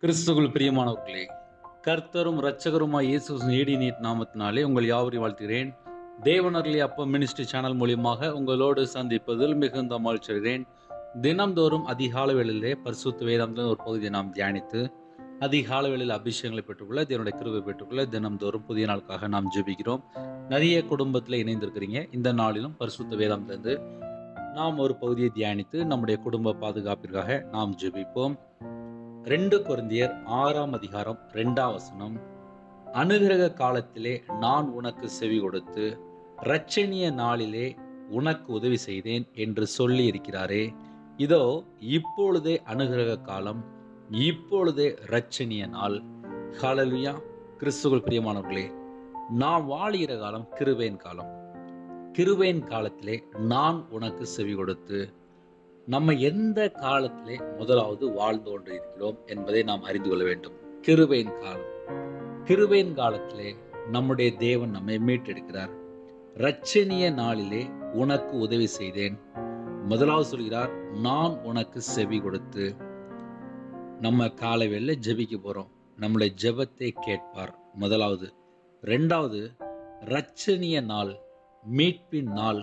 கிறிஸ்துக்குள் பிரியமானவர்களே கர்த்தரும் இரட்சகருமாய் இயேசு நீடி நீட் நாமத்தினாலே உங்கள் யாவரையும் வாழ்த்துகிறேன் தேவனர்லி அப்ப மினிஸ்ட்ரி சேனல் மூலியமாக உங்களோடு சந்திப்பதில் மிகுந்த மகிழ்ச்சிகிறேன் தினம்தோறும் அதிகால வேளையிலே பரிசுத்த வேதாந்தின் ஒரு பகுதியை நாம் தியானித்து அதிகால வேளையில் அபிஷேகங்களை பெற்றுக்கொள்ள தேவனுடைய கிருவை பெற்றுக்கொள்ள தினம்தோறும் புதிய நாளுக்காக நாம் ஜெபிக்கிறோம் நிறைய குடும்பத்தில் இணைந்திருக்கிறீங்க இந்த நாளிலும் பரிசுத்த வேதாந்திலிருந்து நாம் ஒரு பகுதியை தியானித்து நம்முடைய குடும்ப பாதுகாப்பிற்காக நாம் ஜெபிப்போம் ரெண்டு கொரிந்தியர் ஆறாம் அதிகாரம் ரெண்டாம் வசனம் அனுகிரக காலத்திலே நான் உனக்கு செவி கொடுத்து இரட்சணிய நாளிலே உனக்கு உதவி செய்தேன் என்று சொல்லி இருக்கிறாரே இதோ இப்பொழுதே அனுகிரக காலம் இப்பொழுதே இரட்சணிய நாள் ஹalleluya கிறிஸ்துவுக்குள் பிரியமானவர்களே நாம் வாழுகிற காலம் கிருபையின் காலம் கிருபையின் காலத்திலே நான் உனக்கு செவி கொடுத்து நம்ம எந்த காலத்திலே முதலாவது வாழ்ந்து கொண்டு இருக்கிறோம் என்பதை நாம் அறிந்து கொள்ள வேண்டும் கிருபையின் காலம் கிருபையின் காலத்திலே நம்முடைய தேவன் நம்மை மீட்டெடுக்கிறார் இரட்சணிய நாளிலே உனக்கு உதவி செய்தேன் முதலாவது சொல்கிறார் நான் உனக்கு செவி கொடுத்து நம்ம காலை வேளையில ஜெபிக்க போறோம் நம்முடைய ஜெபத்தை கேட்பார் முதலாவது ரெண்டாவது இரட்சணிய நாள் மீட்பின் நாள்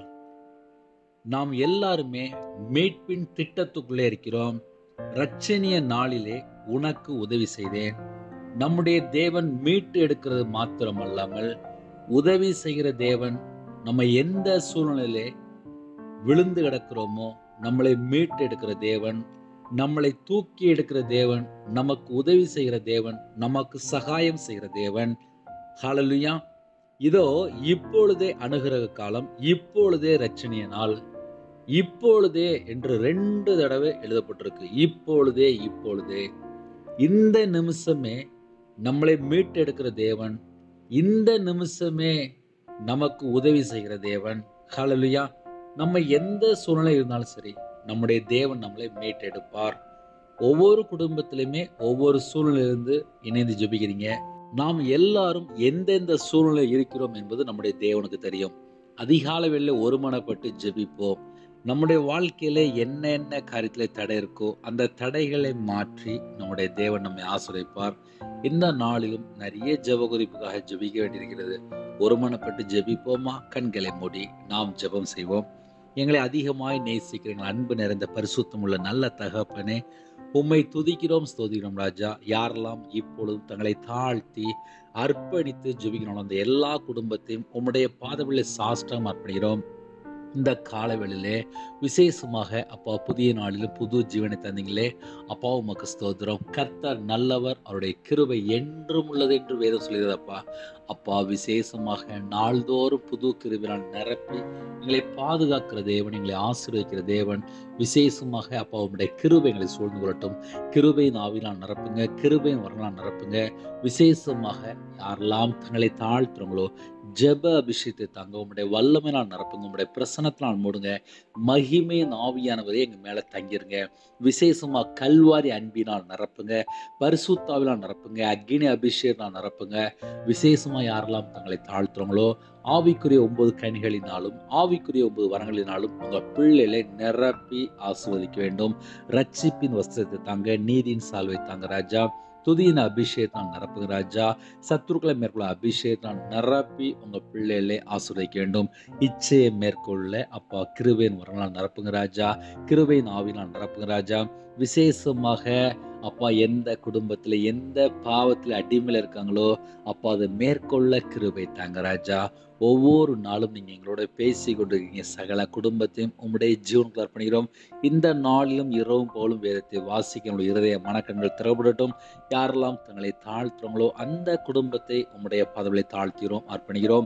நாம் எல்லாருமே மீட்பின் திட்டத்துக்குள்ளே இருக்கிறோம் இரட்சணிய நாளிலே உனக்கு உதவி செய்தேன் நம்முடைய தேவன் மீட்டு எடுக்கிறது மாத்திரமல்லாமல் உதவி செய்கிற தேவன் நம்ம எந்த சூழ்நிலையிலே விழுந்து கிடக்கிறோமோ நம்மளை மீட்டு எடுக்கிற தேவன் நம்மளை தூக்கி எடுக்கிற தேவன் நமக்கு உதவி செய்கிற தேவன் நமக்கு சகாயம் செய்கிற தேவன் ஹalleluya இதோ இப்பொழுதே அனுகிரக காலம் இப்பொழுதே ரட்சணிய நாள் இப்பொழுதே என்று ரெண்டு தடவை எழுதப்பட்டிருக்கு இப்பொழுதே இப்பொழுதே இந்த நிமிஷமே நம்மளை மீட்டெடுக்கிற தேவன் இந்த நிமிஷமே நமக்கு உதவி செய்கிற தேவன் ஹalleluya நம்ம எந்த சூழ்நிலை இருந்தாலும் சரி நம்முடைய தேவன் நம்மளை மீட்டெடுப்பார் ஒவ்வொரு குடும்பத்திலுமே ஒவ்வொரு சூழ்நிலையிலிருந்து இணைந்து ஜெபிக்கிறீங்க நாம் எல்லாரும் எந்தெந்த சூழ்நிலை இருக்கிறோம் என்பது நம்முடைய தேவனுக்கு தெரியும் அதிகால வேளையில ஒருமனப்பட்டு ஜெபிப்போம் நம்முடைய வாழ்க்கையில என்ன என்ன காரியத்துல தடை இருக்கோ அந்த தடைகளை மாற்றி நம்முடைய தேவன் நம்மை ஆசிரியப்பார் இந்த நாளிலும் நிறைய ஜெப குறிப்புக்காக ஜெபிக்க வேண்டியிருக்கிறது ஒருமனப்பட்டு ஜெபிப்போமா கண்களை மூடி நாம் ஜெபம் செய்வோம் எங்களை அதிகமாய் நேசிக்கிற எங்கள் அன்பு நிறைந்த பரிசுத்தம் உள்ள நல்ல தகப்பனே உம்மை துதிக்கிறோம் ஸ்தோதிக்கிறோம் ராஜா யாரெல்லாம் இப்பொழுதும் தங்களை தாழ்த்தி அர்ப்பணித்து ஜெபிக்கிறோம் அந்த எல்லா குடும்பத்தையும் உம்முடைய பாதவில்லை சாஷ்டம் அர்ப்பணிக்கிறோம் இந்த காலவெளியிலே விசேஷமாக அப்பா புதிய நாளிலும் புது ஜீவனை தந்தீங்களே அப்பா உமக்கு ஸ்தோத்திரம் கர்த்தர் நல்லவர் அவருடைய கிருபை என்றும் உள்ளது என்று வேதம் சொல்கிறதப்பா அப்பா விசேஷமாக நாள்தோறும் புது கிருபினால் நிரப்பி எங்களை பாதுகாக்கிற தேவன் எங்களை ஆசீர்வதிக்கிற தேவன் விசேஷமாக அப்பா உங்களுடைய கிருபை எங்களை சூழ்ந்து கொள்ளட்டும் கிருபையின் ஆவினால் நிரப்புங்க கிருபையின் வரலாம் நிரப்புங்க விசேஷமாக யாரெல்லாம் தங்களை தாழ்த்துறங்களோ ஜெப அபிஷேகத்தை தாங்க உங்களுடைய வல்லமையினால் நிரப்புங்க உங்களுடைய பிரசனத்தினால் மூடுங்க மகிமையின் ஆவியானவரே எங்க மேல தங்கிருங்க விசேஷமா கல்வாரி அன்பினால் நிரப்புங்க பரிசுத்தாவினால் நிரப்புங்க அக்னி அபிஷேகனால் நிரப்புங்க விசேஷமா யாரெல்லாம் தங்களை தாழ்த்துறங்களோ ஆவிக்குரிய ஒன்பது கனிகளினாலும் ஆவிக்குரிய ஒன்பது வரங்களினாலும் உங்க பிள்ளைகளை நிரப்பி ஆசிர்வதிக்க வேண்டும் ரட்சிப்பின் வஸ்திரத்தை தாங்க நீதியின் சால்வை தாங்க ராஜா துதியின் அபிஷேகத்தான் நிரப்புங்க ராஜா சத்துருக்களை மேற்கொள்ள அபிஷேகத்தான் நிரப்பி உங்க பிள்ளைகளை ஆசிர்வதிக்க வேண்டும் இச்சையை மேற்கொள்ள அப்பா கிருபையின் வரனால் நிரப்புங்க ராஜா கிருபையின் ஆவினால் நிரப்புங்க ராஜா விசேஷமாக அப்பா எந்த குடும்பத்துல எந்த பாவத்துல அடிமையில இருக்காங்களோ அப்பா அதை மேற்கொள்ள கிருபை தாங்க ராஜா ஒவ்வொரு நாளும் நீங்க எங்களோட பேசி கொண்டிருக்கீங்க சகல குடும்பத்தையும் உம்முடைய ஜீவனுக்கு அர்ப்பணிக்கிறோம் இந்த நாளிலும் இரவும் போலும் வேதத்தை வாசிக்க நம்முடைய இருதய மனக்கண்கள் திறப்படட்டும் யாரெல்லாம் தங்களை தாழ்த்துறோங்களோ அந்த குடும்பத்தை உம்முடைய பதவியை தாழ்த்திக்கிறோம் அர்ப்பணிக்கிறோம்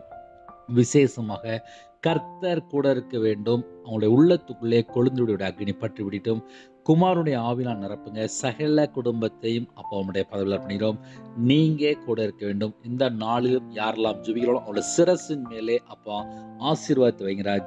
விசேஷமாக கர்த்தர் கூட இருக்க வேண்டும் அவங்களுடைய உள்ளத்துக்குள்ளே கொழுந்துடைய அக்னி பற்றி விடிட்டும் குமாருடைய ஆவினால் நிரப்புங்க சகல குடும்பத்தையும் அப்பா அவனுடைய பதவியில் அர்ப்பணிக்கிறோம் நீங்க கூட இருக்க வேண்டும் இந்த நாளிலும் யாரெல்லாம் ஜெபிக்கிறோம் அவங்களோட சிரசின் மேலே அப்பா ஆசீர்வாதத்தை வைங்க ராஜா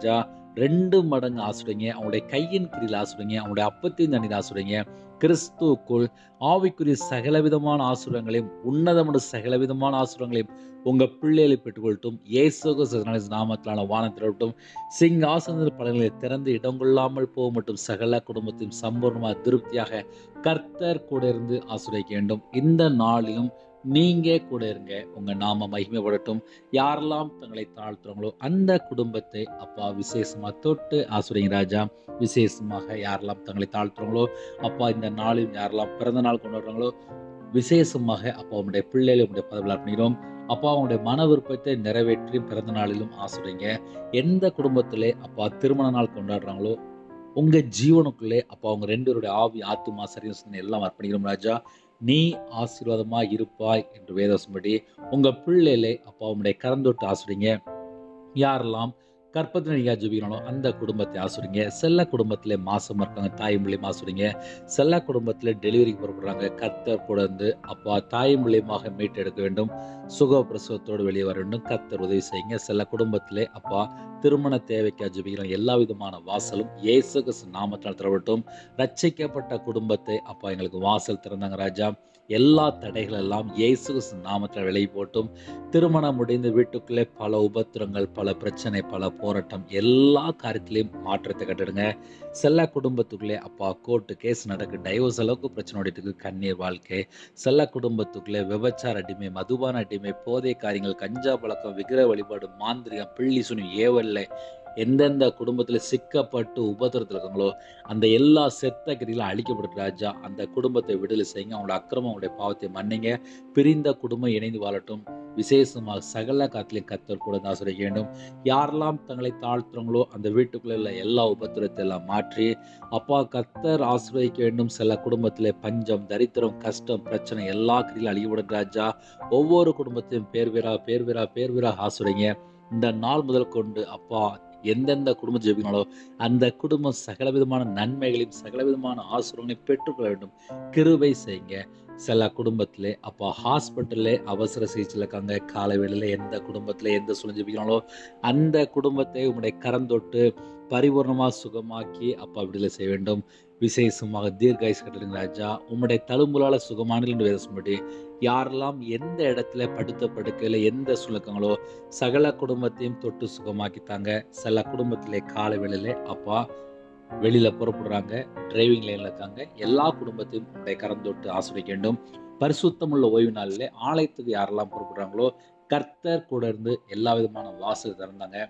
ரெண்டு மடங்கு ஆசிரியங்க அவங்களுடைய கையின் கிரியில் ஆசிரியங்க அவங்களுடைய அப்பத்தின் தண்ணீர் ஆசிரியங்க கிறிஸ்துவுக்குள் ஆவிக்குரிய சகலவிதமான ஆசுரங்களையும் உன்னதமான சகலவிதமான ஆசுரங்களையும் உங்க பிள்ளைகளை பெற்றுக்கொள்ளட்டும் இயேசு நாமத்திலான வானத்திலும் சிங்காசன பலன்களை திறந்து இடம் கொள்ளாமல் போக மட்டும் சகல குடும்பத்தையும் சம்பூர்ணமாக திருப்தியாக கர்த்தர் கூட இருந்து ஆசிரியக்க வேண்டும் இந்த நாளிலும் நீங்க கூட இருங்க உங்க நாம மகிமைப்படட்டும் யாரெல்லாம் தங்களை தாழ்த்துறாங்களோ அந்த குடும்பத்தை அப்பா விசேஷமா தொட்டு ஆசுரைங்க ராஜா விசேஷமாக யாரெல்லாம் தங்களை தாழ்த்துறாங்களோ அப்பா இந்த நாளில் யாரெல்லாம் பிறந்த நாள் கொண்டாடுறாங்களோ விசேஷமாக அப்பா உங்களுடைய பிள்ளைகளை உங்களுடைய பதவியில் அர்ப்பணிக்கிறோம் அப்பா அவங்களுடைய மன விருப்பத்தை நிறைவேற்றி பிறந்த நாளிலும் ஆசுரைங்க எந்த குடும்பத்திலே அப்பா திருமண நாள் கொண்டாடுறாங்களோ உங்க ஜீவனுக்குள்ளே அப்பா அவங்க ரெண்டு பேருடைய ஆவி ஆத்துமா சரியும் எல்லாம் அர்ப்பணிக்கிறோம் ராஜா நீ ஆசீர்வாதமா இருப்பாய் என்று வேதவசம்படி உங்க பிள்ளையிலே அப்பா உங்களுடைய கரந்தொட்டு ஆசுறீங்க யாரெல்லாம் கற்பத்தில் நீங்கள் ஜபிக்கணும் அந்த குடும்பத்தை ஆசுறீங்க செல்ல குடும்பத்தில் மாசம் இருக்காங்க தாய் மூலியமாக ஆசுறீங்க செல்ல குடும்பத்தில் டெலிவரிக்கு புறப்படுறாங்க கர்த்தர் கூட இருந்து அப்பா தாய் மூலியமாக மீட்டெடுக்க வேண்டும் சுக பிரசவத்தோடு வெளியே வர வேண்டும் கர்த்தர் உதவி செய்யுங்க செல்ல குடும்பத்திலே அப்பா திருமண தேவைக்கு ஜபிக்கிறோம் எல்லா விதமான வாசலும் இயேசு கிறிஸ்து நாமத்தால் திறவட்டும் ரட்சிக்கப்பட்ட குடும்பத்தை அப்பா எங்களுக்கு வாசல் திறந்தாங்க ராஜா எல்லா தடைகள் எல்லாம் இயேசு கிறிஸ்து நாமத்தில் விலகி போட்டும் திருமணம் முடிந்து வீட்டுக்குள்ளே பல உபத்திரங்கள் பல பிரச்சனை பல போராட்டம் எல்லா காரியத்திலையும் மாற்றத்தை கட்டிடுங்க செல்ல குடும்பத்துக்குள்ளே அப்பா கோர்ட்டு கேஸ் நடக்கு டைவர்ஸ் அளவுக்கு பிரச்சனை ஓடிட்டு இருக்கு கண்ணீர் வாழ்க்கை செல்ல குடும்பத்துக்குள்ளே விபச்சார அடிமை மதுபான அடிமை போதை காரியங்கள் கஞ்சா பழக்கம் விக்கிர வழிபாடு மாந்திரிகம் பிள்ளி சுனி ஏவல்ல எந்தெந்த குடும்பத்தில் சிக்கப்பட்டு உபத்திரத்தில் இருக்காங்களோ அந்த எல்லா செத்த கிரிகளும் அழிக்கப்பட்டு ராஜா அந்த குடும்பத்தை விடுதலை செய்யுங்க அவங்களோட அக்கிரமம் அவங்களுடைய பாவத்தை மன்னிங்க பிரிந்த குடும்பம் இணைந்து வாழட்டும் விசேஷமாக சகல காத்திலையும் கத்தர் கூட ஆசிரிக்க வேண்டும் யாரெல்லாம் தங்களை தாழ்த்துறாங்களோ அந்த வீட்டுக்குள்ள உள்ள எல்லா உபத்திரத்தை எல்லாம் மாற்றி அப்பா கத்தர் ஆசிரியக்க வேண்டும் சில குடும்பத்திலே பஞ்சம் தரித்திரம் கஷ்டம் பிரச்சனை எல்லா கிரியிலும் அழிக்கப்படும் ராஜா ஒவ்வொரு குடும்பத்தையும் பேர் வீரா பேர் வீரா பேர் வீரா ஆசுறீங்க இந்த நாள் முதல் கொண்டு அப்பா எந்தெந்த குடும்பம் ஜெபிக்கணாலோ அந்த குடும்பம் சகலவிதமான நன்மைகளையும் சகலவிதமான ஆசிரியங்களையும் பெற்றுக்கொள்ள வேண்டும் கிருபை செய்யுங்க சில குடும்பத்திலே அப்போ ஹாஸ்பிட்டல்ல அவசர சிகிச்சையில் இருக்காங்க காலை வேளையில் எந்த குடும்பத்தில் எந்த சூழ்நிலை ஜெபிக்கணாலோ அந்த குடும்பத்தை உங்களுடைய கரந்தொட்டு பரிபூர்ணமாக சுகமாக்கி அப்பா விடுதலை செய்ய வேண்டும் விசேஷமாக தீர்காயுஸ் கட்டுங்க ராஜா உம்முடைய தழும்புலால சுகமான வேதம்படி யாரெல்லாம் எந்த இடத்துல படுத்த படுக்கையில் எந்த சுழக்கங்களோ சகல குடும்பத்தையும் தொட்டு சுகமாக்கித்தாங்க சில குடும்பத்திலே காலை வேளையிலே அப்பா வெளியில புறப்படுறாங்க டிரைவிங் லைன்ல இருக்காங்க எல்லா குடும்பத்தையும் உடைய கரம் தொட்டு ஆசிரிக்க வேண்டும் பரிசுத்தமுள்ள ஓய்வு நாளிலே ஆலயத்துக்கு யாரெல்லாம் புறப்படுறாங்களோ கர்த்தர் கூட இருந்து எல்லா விதமான வாசல் திறந்தாங்க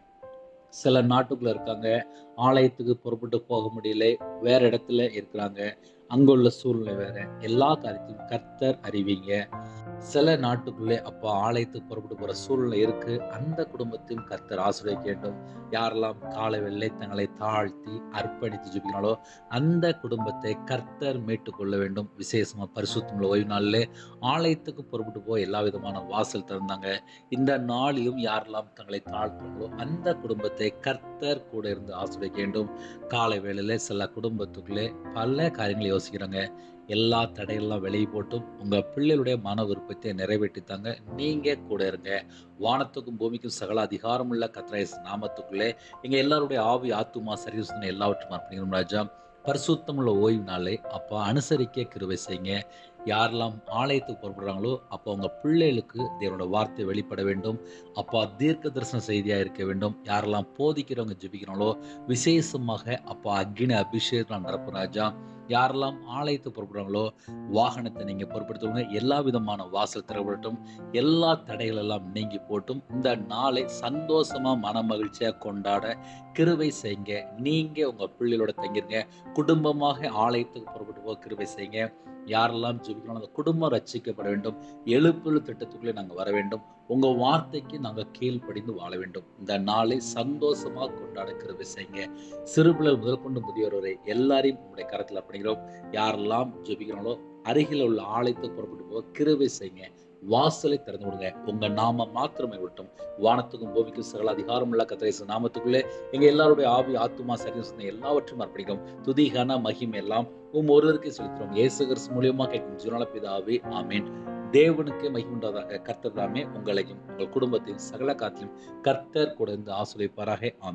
சில நாட்டுக்குள்ள இருக்காங்க ஆலயத்துக்கு புறப்பட்டு போக முடியல வேற இடத்துல இருக்கிறாங்க அங்குள்ள சூழ்நிலை வேற எல்லா காரியத்தையும் கர்த்தர் அறிவிங்க சில நாட்டுக்குள்ளே அப்பா ஆலயத்துக்கு புறப்பட்டு போற சூழ்நிலை இருக்கு அந்த குடும்பத்தையும் கர்த்தர் ஆசிரியக்க வேண்டும் யாரெல்லாம் காலை வெள்ளை தங்களை தாழ்த்தி அர்ப்பணித்து ஜெபிக்கிறாங்களோ அந்த குடும்பத்தை கர்த்தர் மீட்டுக் கொள்ள வேண்டும் விசேஷமா பரிசுத்தமுள்ள ஓய்வு நாளில் ஆலயத்துக்கு புறப்பட்டு போய் எல்லா விதமான வாசல் திறந்தாங்க இந்த நாளிலும் யாரெல்லாம் தங்களை தாழ்த்துங்களோ அந்த குடும்பத்தை கர்த்தர் கூட இருந்து ஆசிரியக்க வேண்டும் காலை வேளையில சில குடும்பத்துக்குள்ளே பல காரியங்களை யோசிக்கிறாங்க எல்லா தடையெல்லாம் வெளியே போட்டும் உங்க பிள்ளைகளுடைய மன விருப்பத்தை நிறைவேற்றித்தாங்க நீங்க கூட இருங்க வானத்துக்கும் பூமிக்கும் சகல அதிகாரமுள்ள கத்ராயஸ் நாமத்துக்குள்ளே எங்க எல்லாருடைய ஆவி ஆத்துமா சரீரசன எல்லாவற்றும் அர்ப்பணிக்கணும் ராஜா பரிசுத்தமுள்ள ஓய்வு நாளை அப்பா அனுசரிக்க கிருவை செய்யுங்க யாரெல்லாம் ஆலயத்துக்கு புறப்படுறாங்களோ அப்போ அவங்க பிள்ளைகளுக்கு தேவனோட வார்த்தை வெளிப்பட வேண்டும் அப்பா தீர்க்க தரிசன செய்தியாக இருக்க வேண்டும் யாரெல்லாம் போதிக்கிறவங்க ஜெபிக்கிறாங்களோ விசேஷமாக அப்பா அக்னி அபிஷேகம் நடப்பு ராஜா யாரெல்லாம் ஆலயத்துக்கு புறப்படுறாங்களோ வாகனத்தை நீங்க பொறுப்படுத்துவங்க எல்லா விதமான வாசல் திறப்படட்டும் எல்லா தடைகள் எல்லாம் நீங்கி போட்டும் இந்த நாளை சந்தோஷமா மன மகிழ்ச்சியா கொண்டாட கிருவை செய்யுங்க நீங்க உங்க பிள்ளைகளோட தங்கிருங்க குடும்பமாக ஆலயத்துக்கு புறப்பட்டு போக கிருவை செய்யுங்க யாரெல்லாம் ஜெபிக்கணும் அந்த குடும்பம் ரட்சிக்கப்பட வேண்டும் எழுப்புதல் திட்டத்துக்குள்ளே நாங்கள் வர வேண்டும் உங்க வார்த்தைக்கு நாங்கள் கீழ்ப்படிந்து வாழ வேண்டும் இந்த நாளை சந்தோஷமா கொண்டாட கிருபை செய்யுங்க சிறுபிள்ளர் முதல் கொண்டு முதியோர் வரை எல்லாரையும் உங்களுடைய கரத்தில் அப்படிங்கிறோம் யாரெல்லாம் ஜெபிக்கிறாங்களோ அருகில் உள்ள ஆலயத்தை புறப்பட்டு போக கிருபை செய்யுங்க வாசலை திறந்து விடுங்க உங்க நாம மாத்திரமே விட்டும் வானத்துக்கும் பூமிக்கும் சகல அதிகாரம் உள்ள கத்திரேச நாமத்துக்குள்ளே எங்க எல்லாருடைய ஆவி ஆத்துமா சரீரம் எல்லாவற்றும் அர்ப்பணிக்கும் துதிகான மகிமை எல்லாம் உம் ஒருவருக்கு செலுத்துறோம் இயேசு கிறிஸ்து மூலியமா கேட்கும் ஜீவனால பிதாவே ஆமேன் தேவனுக்கே மகிமுண்டாதாக கர்த்தர் தாமே உங்களையும் உங்கள் குடும்பத்தையும் சகல காத்திலும் கர்த்தர் கூட இருந்து ஆசிரியப்பாராக ஆமேன்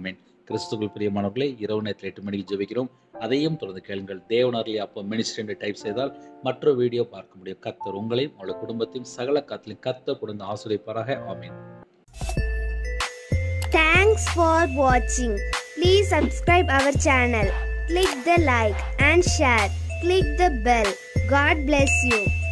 கிறிஸ்துக்குள் பிரியமானவர்களே இரவு நேரத்தில் எட்டு மணிக்கு ஜெபிக்கிறோம் அதையும் தொடர்ந்து கேளுங்கள் தேவனர்லி அப்போ மினிஸ்ட்ரி என்று டைப் செய்தால் மற்ற வீடியோ பார்க்க முடியும் கத்தர் உங்களையும் உங்களுடைய குடும்பத்தையும் சகல காத்திலும் கத்த கொடுத்து ஆசிரியப்பாராக ஆமீன் Thanks for watching. Please subscribe our channel. Click the like and share. Click the bell. God bless you.